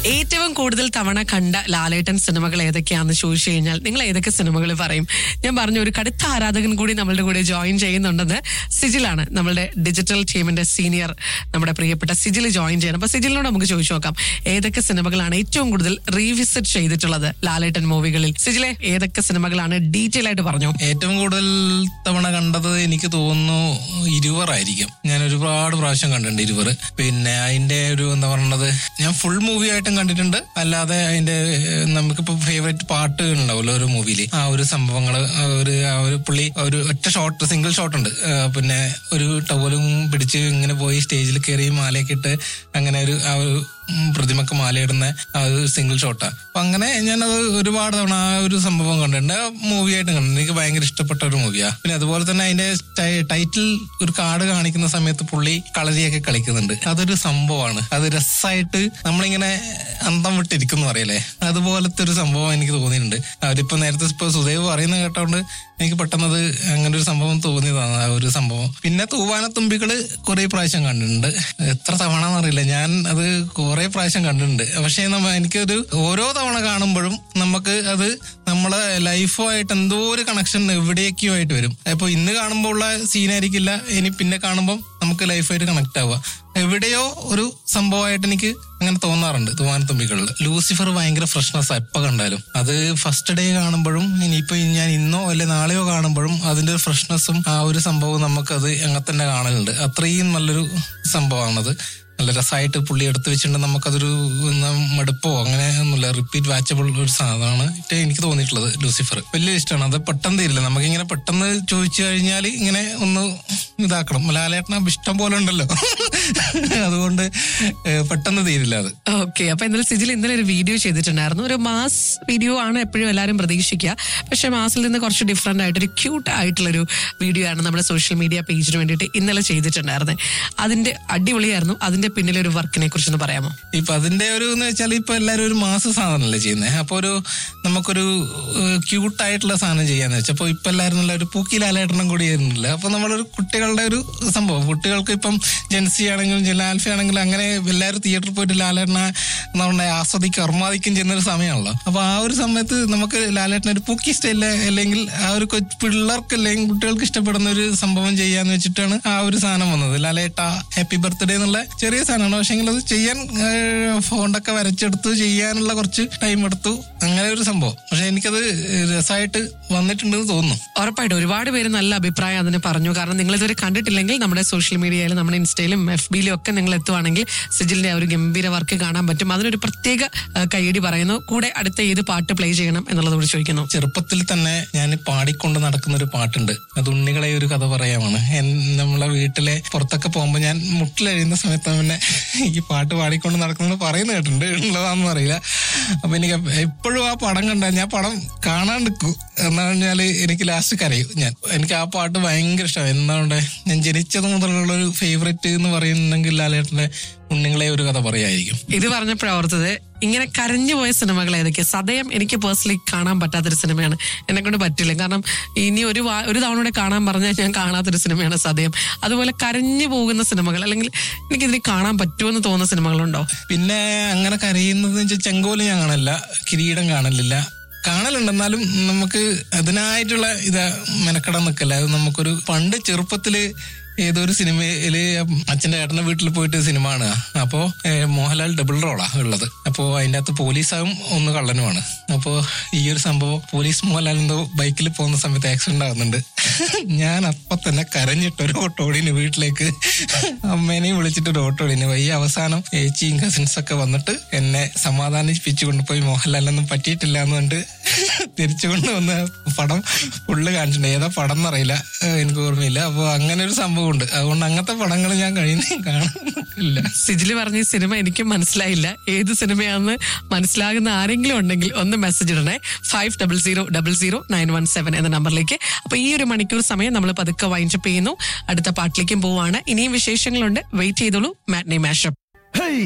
ഏറ്റവും കൂടുതൽ തവണ കണ്ട ലാലേട്ടൻ സിനിമകൾ ഏതൊക്കെയാണെന്ന് ചോദിച്ചു കഴിഞ്ഞാൽ നിങ്ങൾ ഏതൊക്കെ സിനിമകൾ പറയും ഞാൻ പറഞ്ഞു ഒരു കടുത്ത ആരാധകൻ കൂടി നമ്മളുടെ കൂടെ ജോയിൻ ചെയ്യുന്നുണ്ടെന്ന് സിജിലാണ് നമ്മളുടെ ഡിജിറ്റൽ ടീമിന്റെ സീനിയർ നമ്മുടെ പ്രിയപ്പെട്ട സിജിൽ ജോയിൻ ചെയ്യണം അപ്പൊ സിജിലിനോട് നമുക്ക് ചോദിച്ചു നോക്കാം ഏതൊക്കെ സിനിമകളാണ് ഏറ്റവും കൂടുതൽ റീവിസിറ്റ് ചെയ്തിട്ടുള്ളത് ലാലേട്ടൻ മൂവികളിൽ സിജിലെ ഏതൊക്കെ സിനിമകളാണ് ഡീറ്റെയിൽ ആയിട്ട് പറഞ്ഞു ഏറ്റവും കൂടുതൽ തവണ കണ്ടത് എനിക്ക് തോന്നുന്നു ഇരുവറായിരിക്കും ഞാൻ ഒരുപാട് പ്രാവശ്യം കണ്ടിട്ടുണ്ട് ഇരുവർ പിന്നെ അതിന്റെ ഒരു എന്താ പറയണത് ഞാൻ ഫുൾ മൂവി ആയിട്ടും കണ്ടിട്ടുണ്ട് അല്ലാതെ അതിന്റെ ഏഹ്, നമുക്കിപ്പോ ഫേവറേറ്റ് പാട്ട് ഉണ്ടാവുമല്ലോ ഒരു മൂവിയിൽ ആ ഒരു സംഭവങ്ങള് ആ ഒരു ആ ഒരു പുള്ളി ഒരു ഒറ്റ ഷോട്ട് സിംഗിൾ ഷോട്ട് ഉണ്ട് ആ, പിന്നെ ഒരു ടവലും പിടിച്ച് ഇങ്ങനെ പോയി സ്റ്റേജിൽ കയറി മാലയൊക്കെ ഇട്ട് അങ്ങനെ ഒരു ആ ഒരു ഉം, പ്രതിമക്ക് മാലയിടുന്ന ആ ഒരു സിംഗിൾ ഷോട്ടാ അപ്പൊ അങ്ങനെ ഞാനത് ഒരുപാട് തവണ ആ ഒരു സംഭവം കണ്ടിട്ടുണ്ട് മൂവി ആയിട്ട് കണ്ടിട്ടുണ്ട് എനിക്ക് ഭയങ്കര ഇഷ്ടപ്പെട്ട ഒരു മൂവിയാ പിന്നെ അതുപോലെ തന്നെ അതിന്റെ ടൈ- ടൈറ്റിൽ ഒരു കാർഡ് കാണിക്കുന്ന സമയത്ത് പുള്ളി കളരിയൊക്കെ കളിക്കുന്നുണ്ട് അതൊരു സംഭവമാണ് അത് രസമായിട്ട് നമ്മളിങ്ങനെ അന്തം വിട്ടിരിക്കുന്നു പറയല്ലേ അതുപോലത്തെ ഒരു സംഭവം എനിക്ക് തോന്നിയിട്ടുണ്ട് അവരിപ്പോ നേരത്തെ ഇപ്പൊ സുദേവ് പറയുന്ന കേട്ടോണ്ട് എനിക്ക് പെട്ടെന്നത് അങ്ങനെ ഒരു സംഭവം തോന്നിയതാണ് ആ ഒരു സംഭവം പിന്നെ തൂവാനത്തുമ്പികള് കുറെ പ്രാവശ്യം കണ്ടിട്ടുണ്ട് എത്ര തവണ എന്നറിയില്ല ഞാൻ അത് കുറെ പ്രാവശ്യം കണ്ടിട്ടുണ്ട് പക്ഷേ നമ്മ എനിക്കൊരു ഓരോ തവണ കാണുമ്പോഴും നമുക്ക് അത് നമ്മളെ ലൈഫുമായിട്ട് എന്തോ ഒരു കണക്ഷൻ എവിടേക്കോ ആയിട്ട് വരും അപ്പൊ ഇന്ന് കാണുമ്പോൾ ഉള്ള സീനായിരിക്കില്ല ഇനി പിന്നെ കാണുമ്പോൾ നമുക്ക് ലൈഫായിട്ട് കണക്ട് ആവുക എവിടെയോ ഒരു സംഭവമായിട്ട് എനിക്ക് അങ്ങനെ തോന്നാറുണ്ട് തൂവാനത്തുമ്പികളിൽ ലൂസിഫർ ഭയങ്കര ഫ്രഷ്നെസ് എപ്പോ കണ്ടാലും അത് ഫസ്റ്റ് ഡേ കാണുമ്പോഴും ഇനിയിപ്പോ ഞാൻ ഇന്നോ അല്ലെ നാളെയോ കാണുമ്പോഴും അതിന്റെ ഒരു ഫ്രഷ്നെസ്സും ആ ഒരു സംഭവം നമുക്കത് അങ്ങനെ തന്നെ കാണലുണ്ട് അത്രയും നല്ലൊരു സംഭവമാണത് നല്ല രസമായിട്ട് പുള്ളി എടുത്തു വെച്ചിട്ടുണ്ട് നമുക്കതൊരു ഒന്ന് മടുപ്പോ അങ്ങനെ ഒന്നുമില്ല റിപ്പീറ്റ് വാച്ചബിൾ ഒരു സാധനമാണ് ഏറ്റവും എനിക്ക് തോന്നിയിട്ടുള്ളത് ലൂസിഫർ വലിയ ഇഷ്ടമാണ് അത് പെട്ടെന്ന് തീരില്ല നമുക്കിങ്ങനെ പെട്ടെന്ന് ചോദിച്ചു കഴിഞ്ഞാൽ ഇങ്ങനെ ഒന്ന് ഇതാക്കണം ലാലേട്ടന ഇഷ്ടം പോലെ ഉണ്ടല്ലോ അതുകൊണ്ട് ഏഹ്, പെട്ടെന്ന് തീരില്ല അത് ഓക്കെ അപ്പൊ എന്തായാലും സിജിൽ ഇന്നലെ ഒരു വീഡിയോ ചെയ്തിട്ടുണ്ടായിരുന്നു ഒരു മാസ് വീഡിയോ ആണ് എപ്പോഴും എല്ലാവരും പ്രതീക്ഷിക്കുക പക്ഷെ മാസിൽ നിന്ന് കുറച്ച് ഡിഫറെന്റ് ആയിട്ട് ഒരു ക്യൂട്ട് ആയിട്ടുള്ളൊരു വീഡിയോ ആണ് നമ്മുടെ സോഷ്യൽ മീഡിയ പേജിന് വേണ്ടിയിട്ട് ഇന്നലെ ചെയ്തിട്ടുണ്ടായിരുന്നത് അതിന്റെ അടിപൊളിയായിരുന്നു അതിന്റെ പിന്നിലെ ഒരു വർക്കിനെ കുറിച്ചൊന്ന് പറയാമോ ഇപ്പൊ അതിന്റെ ഒരു എന്ന് വെച്ചാൽ ഇപ്പൊ എല്ലാരും ഒരു മാസ സാധനമല്ലേ ചെയ്യുന്നത് അപ്പൊ ഒരു നമുക്കൊരു ക്യൂട്ട് ആയിട്ടുള്ള സാധനം ചെയ്യാന്ന് വെച്ചാൽ അപ്പൊ ഇപ്പൊ എല്ലാവരും നല്ല ഒരു പൂക്കി ലാലേട്ടണം കൂടി ആയിരുന്നില്ല അപ്പൊ നമ്മളൊരു കുട്ടികളുടെ ഒരു സംഭവം കുട്ടികൾക്ക് ഇപ്പം ജെൻസി ആണെങ്കിലും ജലാൽഫ ആണെങ്കിലും അങ്ങനെ എല്ലാവരും തിയേറ്ററിൽ പോയിട്ട് ലാലേട്ടനെ എന്താ പറയുക ആസ്വദിക്കും അർമാദിക്കും ചെയ്യുന്ന ഒരു സമയമാണല്ലോ അപ്പൊ ആ ഒരു സമയത്ത് നമുക്ക് ലാലേട്ടനെ ഒരു പൂക്കി സ്റ്റൈലില് അല്ലെങ്കിൽ ആ ഒരു കൊച്ചു പിള്ളേർക്ക് അല്ലെങ്കിൽ കുട്ടികൾക്ക് ഇഷ്ടപ്പെടുന്ന ഒരു സംഭവം ചെയ്യാന്ന് വെച്ചിട്ടാണ് ആ ഒരു സാധനം വന്നത് ലാലേട്ട ഹാപ്പി ബർത്ത്ഡേ എന്നുള്ള ചെറിയ സാധനമാണ് പക്ഷെ അത് ചെയ്യാൻ ഫോണ്ടൊക്കെ വരച്ചെടുത്ത് ചെയ്യാനുള്ള കുറച്ച് ടൈം എടുത്തു അങ്ങനെ ഒരു സംഭവം പക്ഷെ എനിക്കത് രസമായിട്ട് വന്നിട്ടുണ്ടെന്ന് തോന്നുന്നു ഉറപ്പായിട്ടും ഒരുപാട് പേര് നല്ല അഭിപ്രായം അതിന് പറഞ്ഞു കാരണം നിങ്ങൾ ഇതുവരെ കണ്ടിട്ടില്ലെങ്കിൽ നമ്മുടെ സോഷ്യൽ മീഡിയയിലും നമ്മുടെ ഇൻസ്റ്റയിലും എഫ് ബിയിലും ഒക്കെ നിങ്ങൾ എത്തുവാണെങ്കിൽ സിജിലിന്റെ ആ ഒരു ഗംഭീര വർക്ക് കാണാൻ പറ്റും അതിനൊരു പ്രത്യേക ആ, കയ്യടി പറയുന്നു കൂടെ അടുത്ത ഏത് പാട്ട് പ്ലേ ചെയ്യണം എന്നുള്ളത് കൂടി ചോദിക്കുന്നു ചെറുപ്പത്തിൽ തന്നെ ഞാൻ പാടിക്കൊണ്ട് നടക്കുന്ന ഒരു പാട്ടുണ്ട് അത് ഉണ്ണികളെ ഒരു കഥ പറയാമാണ് എൻ- നമ്മളെ വീട്ടിലെ പുറത്തൊക്കെ പോകുമ്പോൾ ഞാൻ മുട്ടിലെഴുതുന്ന സമയത്ത് തന്നെ ഈ പാട്ട് പാടിക്കൊണ്ട് നടക്കുന്നത് പറയുന്ന കേട്ടിട്ടുണ്ട് ഉള്ളതാണെന്ന് അറിയില്ല അപ്പൊ എനിക്ക് എപ്പോഴും ആ പടം കണ്ടാൽ ഞാൻ പടം കാണാണ്ടിരിക്കും എന്ന് പറഞ്ഞാല് എനിക്ക് ലാസ്റ്റ് കരയും ഞാൻ എനിക്ക് ആ പാട്ട് ഭയങ്കര ഇഷ്ടമാണ് എന്തുകൊണ്ട് ഞാൻ ജനിച്ചത് മുതലുള്ള ഒരു ഫേവറേറ്റ് എന്ന് പറയുന്നുണ്ടെങ്കിൽ ലാലേട്ടന്റെ ഉണ്ണികളെ ഒരു കഥ പറയായിരിക്കും ഇത് പറഞ്ഞപ്പോഴാണ് ഓർത്തത് ഇങ്ങനെ കരഞ്ഞു പോയ സിനിമകൾ ഏതൊക്കെ സദയം എനിക്ക് പേഴ്സണലി കാണാൻ പറ്റാത്തൊരു സിനിമയാണ് എന്നെ കൊണ്ട് പറ്റില്ല കാരണം ഇനി ഒരു വാ- ഒരു തവണ കൂടെ കാണാൻ പറഞ്ഞാൽ ഞാൻ കാണാത്തൊരു സിനിമയാണ് സദയം അതുപോലെ കരഞ്ഞു പോകുന്ന സിനിമകൾ അല്ലെങ്കിൽ എനിക്കിതിന് കാണാൻ പറ്റുമെന്ന് തോന്നുന്ന സിനിമകളുണ്ടോ പിന്നെ അങ്ങനെ കരയുന്നത് വെച്ചാൽ ചെങ്കോല് ഞാൻ കാണില്ല കിരീടം കാണലില്ല കാണലുണ്ട് എന്നാലും നമുക്ക് അതിനായിട്ടുള്ള ഇത് മെനക്കെടാൻ നിൽക്കല്ല അത് നമുക്കൊരു പണ്ട് ചെറുപ്പത്തില് ഏതോ ഒരു സിനിമയില് അച്ഛന്റെ ഏട്ടന്റെ വീട്ടിൽ പോയിട്ട് സിനിമ കാണുക അപ്പോ ഏഹ്, മോഹൻലാൽ ഡബിൾ റോളാ ഉള്ളത് അപ്പോ അതിന്റെ അകത്ത് പോലീസാവും ഒന്ന് കള്ളനുമാണ് അപ്പോ ഈ ഒരു സംഭവം പോലീസ് മോഹൻലാൽ എന്തോ ബൈക്കിൽ പോകുന്ന സമയത്ത് ആക്സിഡന്റ് ആകുന്നുണ്ട് ഞാൻ അപ്പൊ തന്നെ കരഞ്ഞിട്ട് ഒരു ഓട്ടോ ഓടിന് വീട്ടിലേക്ക് അമ്മേനെയും വിളിച്ചിട്ട് ഒരു ഓട്ടോ ഓടിന് ഈ അവസാനം ഏച്ചിയും കസിൻസ് ഒക്കെ വന്നിട്ട് എന്നെ സമാധാനിപ്പിച്ചു കൊണ്ടുപോയി മോഹൻലാലൊന്നും പറ്റിയിട്ടില്ല എന്ന് കണ്ട് തിരിച്ചു കൊണ്ടുവന്ന പടം ഫുള്ള് കാണിച്ചിട്ടുണ്ട് ഏതാ പടം എന്നറിയില്ല ഏഹ് എനിക്ക് ഓർമ്മയില്ല അപ്പൊ അങ്ങനെ ഒരു സംഭവം ഉണ്ട് അതുകൊണ്ട് അങ്ങനത്തെ പടങ്ങൾ ഞാൻ കഴിയുന്ന കാണാനില്ല സിജില് പറഞ്ഞ ഈ സിനിമ എനിക്ക് മനസ്സിലായില്ല ഏത് സിനിമയാണെന്ന് മനസ്സിലാകുന്ന ആരെങ്കിലും ഉണ്ടെങ്കിൽ ഒന്ന് മെസ്സേജ് ഇടണേ five double zero double zero nine one seven എന്ന നമ്പറിലേക്ക് അപ്പൊ ഈ ഒരു മണിക്കൂർ സമയം നമ്മൾ പതുക്കെ വൈൻഡപ്പ് ചെയ്യുന്നു അടുത്ത പാട്ടിലേക്കും പോവാണ് ഇനിയും വിശേഷങ്ങളുണ്ട് വെയിറ്റ് ചെയ്തോളൂ മാറ്റ്നി മാഷപ്പ് Hey!